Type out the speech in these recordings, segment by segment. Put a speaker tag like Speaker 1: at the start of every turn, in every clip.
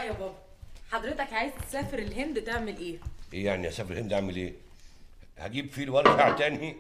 Speaker 1: بقى يا بابا حضرتك عايز تسافر الهند تعمل ايه
Speaker 2: ايه يعني اسافر الهند اعمل ايه؟ هجيب فيل وارجع تاني؟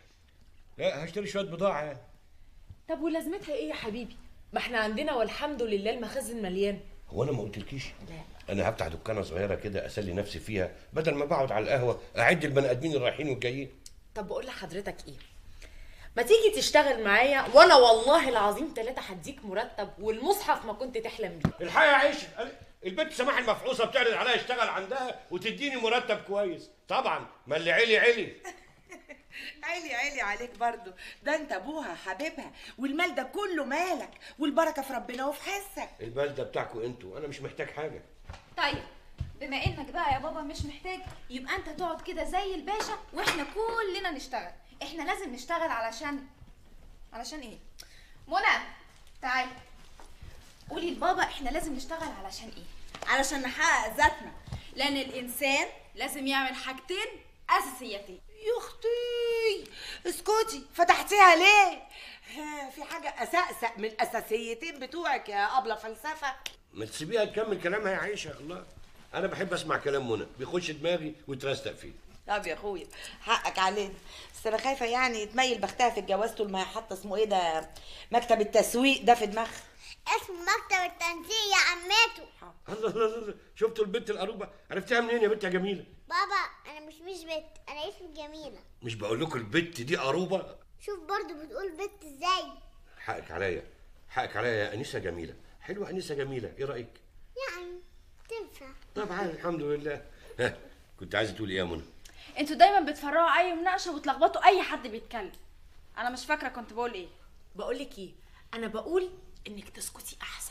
Speaker 2: لا هشتري شويه بضاعه يعني
Speaker 1: طب ولازمتها ايه يا حبيبي ما احنا عندنا والحمد لله المخازن مليان
Speaker 2: هو انا ما قلتلكيش؟
Speaker 1: لا
Speaker 2: انا هفتح دكانه صغيره كده اسلي نفسي فيها بدل ما بقعد على القهوه اعد البني ادمين الرايحين والجايين
Speaker 1: طب بقول لحضرتك ايه ما تيجي تشتغل معايا وانا والله العظيم ثلاثة هديك مرتب والمصحف ما كنت تحلم بيه
Speaker 2: الحقيقه يا عيشه البنت سماح المفعوصه بتعرض عليا اشتغل عندها وتديني مرتب كويس طبعا ما اللي علي علي
Speaker 3: عيلي عيلي عليك برضو ده انت ابوها حبيبها والمال ده كله مالك والبركه في ربنا وفي حسك
Speaker 2: المال ده بتاعكم انتوا انا مش محتاج حاجه
Speaker 4: طيب بما انك بقى يا بابا مش محتاج يبقى انت تقعد كده زي الباشا واحنا كلنا نشتغل احنا لازم نشتغل علشان علشان ايه منى تعالي قولي لبابا احنا لازم نشتغل علشان ايه
Speaker 3: علشان نحقق ذاتنا
Speaker 4: لان الانسان لازم يعمل حاجتين اساسيتين
Speaker 3: يا اختي اسكتي فتحتيها ليه ها، في حاجه اسأسأ من الاساسيتين بتوعك يا ابله فلسفه
Speaker 2: ما تسيبيها تكمل كلامها يا عيشه الله انا بحب اسمع كلام منى بيخش دماغي ويترستق فيه
Speaker 3: طب يا اخويا حقك علينا بس انا خايفه يعني تميل بختها في الجواز طول ما هي حاطه اسمه ايه ده مكتب التسويق ده في دماغها
Speaker 5: اسمه مكتب التنسيق يا عمته
Speaker 2: الله الله الله شفتوا البنت القروبه عرفتها منين يا بنت يا جميله
Speaker 5: بابا انا مش مش بنت انا اسمي جميله
Speaker 2: مش بقول لكم البنت دي قروبه
Speaker 5: شوف برضو بتقول بنت ازاي
Speaker 2: حقك عليا حقك عليا يا انسه جميله حلوه انسه جميله ايه رايك
Speaker 5: يعني تنفع
Speaker 2: طبعا الحمد لله ها كنت عايزه تقول ايه يا منى
Speaker 6: انتوا دايما بتفرقوا اي مناقشه وتلخبطوا اي حد بيتكلم انا مش فاكره كنت بقول ايه
Speaker 1: بقول لك ايه انا بقول انك تسكتي احسن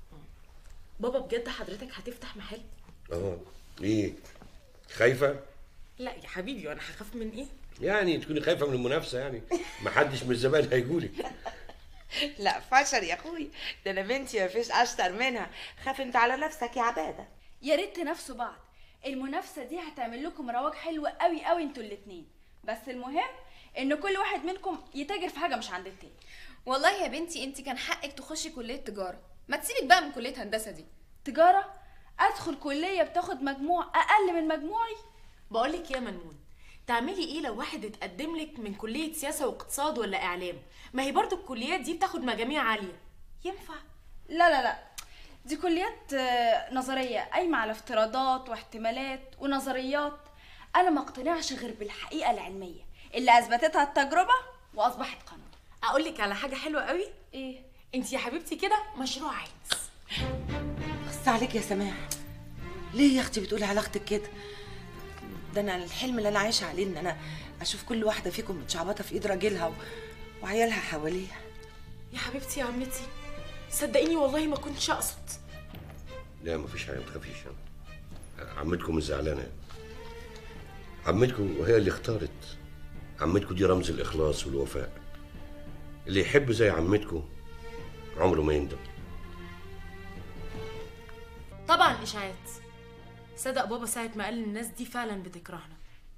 Speaker 1: بابا بجد حضرتك هتفتح محل
Speaker 2: اه ايه خايفه
Speaker 1: لا يا حبيبي وانا هخاف من ايه
Speaker 2: يعني تكوني خايفه من المنافسه يعني ما حدش من الزبائن هيجولك
Speaker 3: لا فشل يا اخويا ده انا بنتي مفيش اشطر منها خاف انت على نفسك يا عباده
Speaker 6: يا ريت تنافسوا بعض المنافسه دي هتعمل لكم رواج حلو قوي قوي انتوا الاتنين بس المهم ان كل واحد منكم يتاجر في حاجه مش عند التاني
Speaker 4: والله يا بنتي انت كان حقك تخشي كليه تجاره ما تسيبك بقى من كليه هندسه دي
Speaker 6: تجاره ادخل كليه بتاخد مجموع اقل من مجموعي
Speaker 1: بقول لك يا منون تعملي ايه لو واحد اتقدم لك من كليه سياسه واقتصاد ولا اعلام ما هي برضو الكليات دي بتاخد مجاميع عاليه ينفع
Speaker 6: لا لا لا دي كليات آه، نظريه قايمه على افتراضات واحتمالات ونظريات انا ما اقتنعش غير بالحقيقه العلميه اللي اثبتتها التجربه واصبحت قانون
Speaker 1: اقول لك على حاجه حلوه قوي
Speaker 6: ايه
Speaker 1: انت يا حبيبتي كده مشروع عايز
Speaker 3: بص عليك يا سماح ليه يا اختي بتقولي علاقتك كده ده انا الحلم اللي انا عايشه عليه ان انا اشوف كل واحده فيكم متشعبطه في ايد راجلها و... وعيالها حواليها
Speaker 1: يا حبيبتي يا عمتي صدقيني والله ما كنتش اقصد
Speaker 2: لا مفيش حاجه ما تخافيش عمتكم مش زعلانه عمتكم وهي اللي اختارت عمتكم دي رمز الاخلاص والوفاء اللي يحب زي عمتكم عمره ما يندم
Speaker 1: طبعا اشاعات صدق بابا ساعه ما قال الناس دي فعلا بتكرهنا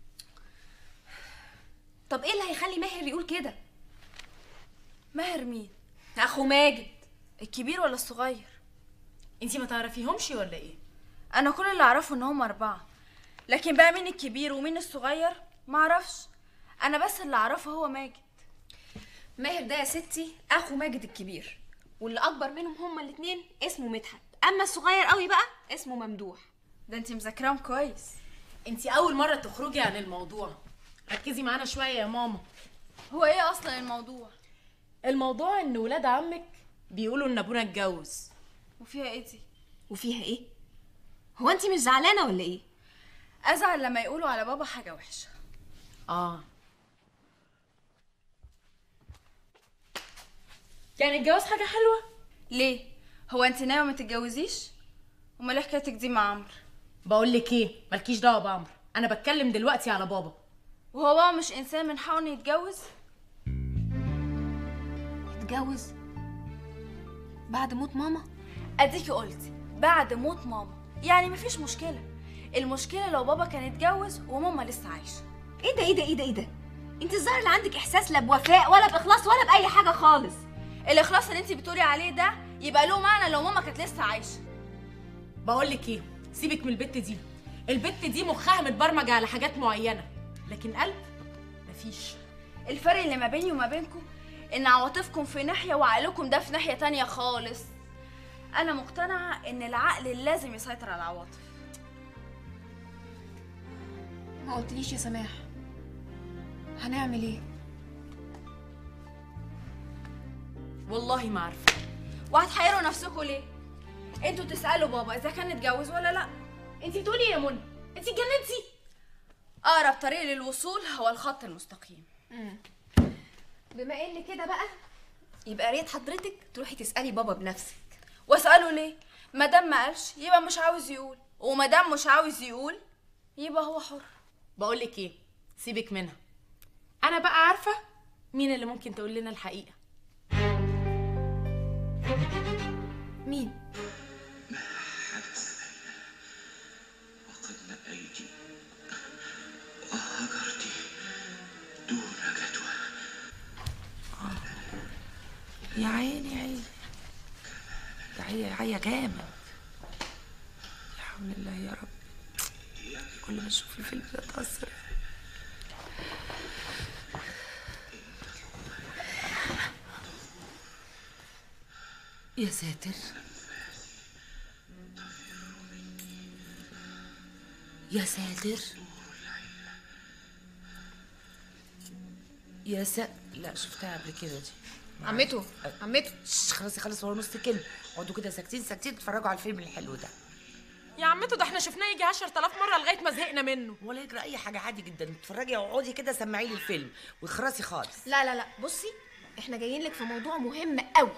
Speaker 4: طب ايه اللي هيخلي ماهر يقول كده
Speaker 6: ماهر مين
Speaker 4: اخو ماجد
Speaker 6: الكبير ولا الصغير
Speaker 1: انت ما تعرفيهمش ولا ايه
Speaker 6: انا كل اللي اعرفه ان هم اربعه لكن بقى مين الكبير ومين الصغير ما اعرفش انا بس اللي اعرفه هو ماجد
Speaker 4: ماهر ده يا ستي اخو ماجد الكبير واللي اكبر منهم هما الاتنين اسمه مدحت اما الصغير قوي بقى اسمه ممدوح
Speaker 6: ده انت مذاكراهم كويس
Speaker 1: انت اول مره تخرجي عن الموضوع ركزي معانا شويه يا ماما
Speaker 6: هو ايه اصلا الموضوع
Speaker 1: الموضوع ان ولاد عمك بيقولوا ان ابونا اتجوز
Speaker 6: وفيها ايه دي
Speaker 4: وفيها ايه هو انت مش زعلانه ولا ايه
Speaker 6: ازعل لما يقولوا على بابا حاجه وحشه
Speaker 1: اه يعني الجواز حاجه حلوه
Speaker 6: ليه هو انت ناويه ما تتجوزيش امال ايه حكايتك دي مع عمرو
Speaker 1: بقول لك ايه مالكيش دعوه بعمرو انا بتكلم دلوقتي على بابا
Speaker 6: وهو بابا مش انسان من حقه انه يتجوز
Speaker 4: اتجوز بعد موت ماما
Speaker 6: اديكي قلتي بعد موت ماما يعني مفيش مشكله المشكله لو بابا كان اتجوز وماما لسه عايشه
Speaker 4: ايه ده ايه ده ايه ده ايه ده انت الظاهر اللي عندك احساس لا بوفاء ولا باخلاص ولا باي حاجه خالص
Speaker 6: الاخلاص اللي انت بتقولي عليه ده يبقى له معنى لو ماما كانت لسه عايشه
Speaker 1: بقول لك ايه سيبك من البت دي البت دي مخها متبرمج على حاجات معينه لكن قلب مفيش
Speaker 6: الفرق اللي ما بيني وما بينكم ان عواطفكم في ناحيه وعقلكم ده في ناحيه تانية خالص انا مقتنعه ان العقل لازم يسيطر على العواطف
Speaker 4: ما قلتليش يا سماح هنعمل ايه
Speaker 1: والله ما عارفه
Speaker 6: وهتحيروا نفسكم ليه انتوا تسالوا بابا اذا كان اتجوز ولا لا
Speaker 1: انت بتقولي ايه يا منى انت اتجننتي
Speaker 6: اقرب طريق للوصول هو الخط المستقيم
Speaker 4: بما ان كده بقى يبقى ريت حضرتك تروحي تسالي بابا بنفسك
Speaker 6: واساله ليه ما دام ما قالش يبقى مش عاوز يقول وما دام مش عاوز يقول يبقى هو حر
Speaker 1: بقول لك ايه سيبك منها انا بقى عارفه مين اللي ممكن تقول لنا الحقيقه
Speaker 4: مين
Speaker 7: وقد لقيت وهجرت دون جدوى
Speaker 3: يا عيني يا عيني ده عيا عيا جامد يا حول الله يا رب كل ما اشوف الفيلم ده اتأثر يا ساتر يا ساتر يا سا لا شفتها قبل كده دي
Speaker 4: عمته عمته
Speaker 3: شش، خلاص خلاص هو نص كلمة اقعدوا كده ساكتين ساكتين تتفرجوا على الفيلم الحلو ده
Speaker 1: يا عمته ده احنا شفناه يجي 10000 مره لغايه ما زهقنا منه
Speaker 3: ولا يجرى اي حاجة عادي جدا اتفرجي اقعدي كده سمعي لي الفيلم واخرسي خالص
Speaker 4: لا لا لا بصي احنا جايين لك في موضوع مهم قوي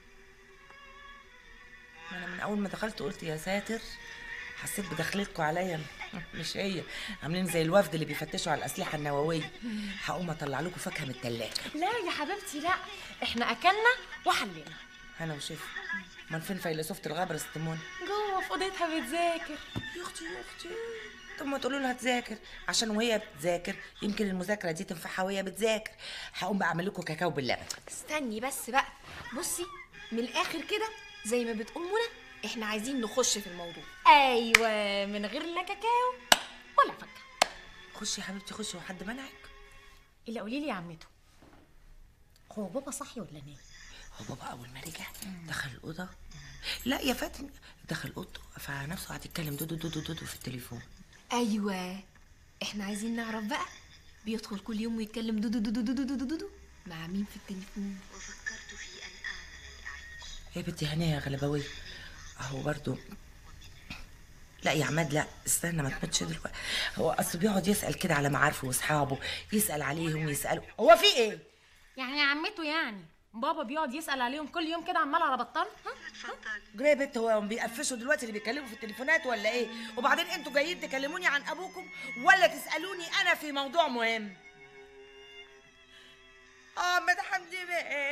Speaker 3: ما انا من اول ما دخلت قلت يا ساتر حسيت بدخلتكم عليا مش هي عاملين زي الوفد اللي بيفتشوا على الاسلحه النوويه هقوم اطلع لكم فاكهه من التلاجه
Speaker 1: لا يا حبيبتي لا احنا اكلنا وحلينا
Speaker 3: انا وشيف امال فين فيلسوفه الغابه استمون
Speaker 1: جوه في اوضتها بتذاكر
Speaker 3: يا اختي يا اختي طب ما تقولوا لها تذاكر عشان وهي بتذاكر يمكن المذاكره دي تنفعها وهي بتذاكر هقوم بقى اعمل لكم كاكاو باللبن
Speaker 4: استني بس بقى بصي من الاخر كده زي ما بتقول منى احنا عايزين نخش في الموضوع
Speaker 1: ايوه من غير لا كاكاو ولا فكه
Speaker 3: خشي يا حبيبتي خشي هو حد منعك
Speaker 1: الا قولي لي يا عمته هو بابا صحي ولا نايم
Speaker 3: هو بابا اول ما رجع دخل الاوضه لا يا فاتن دخل اوضته قفل على نفسه وقعد يتكلم دودو دودو دودو في التليفون
Speaker 4: ايوه احنا عايزين نعرف بقى بيدخل كل يوم ويتكلم دودو دودو دودو دودو دودو مع مين في التليفون
Speaker 3: يا بنتي هنيه يا غلبويه اهو برضو لا يا عماد لا استنى ما تموتش دلوقتي هو اصل بيقعد يسال كده على معارفه واصحابه يسال عليهم يسالوا هو في ايه
Speaker 1: يعني يا عمته يعني بابا بيقعد يسال عليهم كل يوم كده عمال على بطال ها
Speaker 3: جرى يا بنت هو بيقفشوا دلوقتي اللي بيتكلموا في التليفونات ولا ايه وبعدين انتوا جايين تكلموني عن ابوكم ولا تسالوني انا في موضوع مهم اه ما حمدي بيه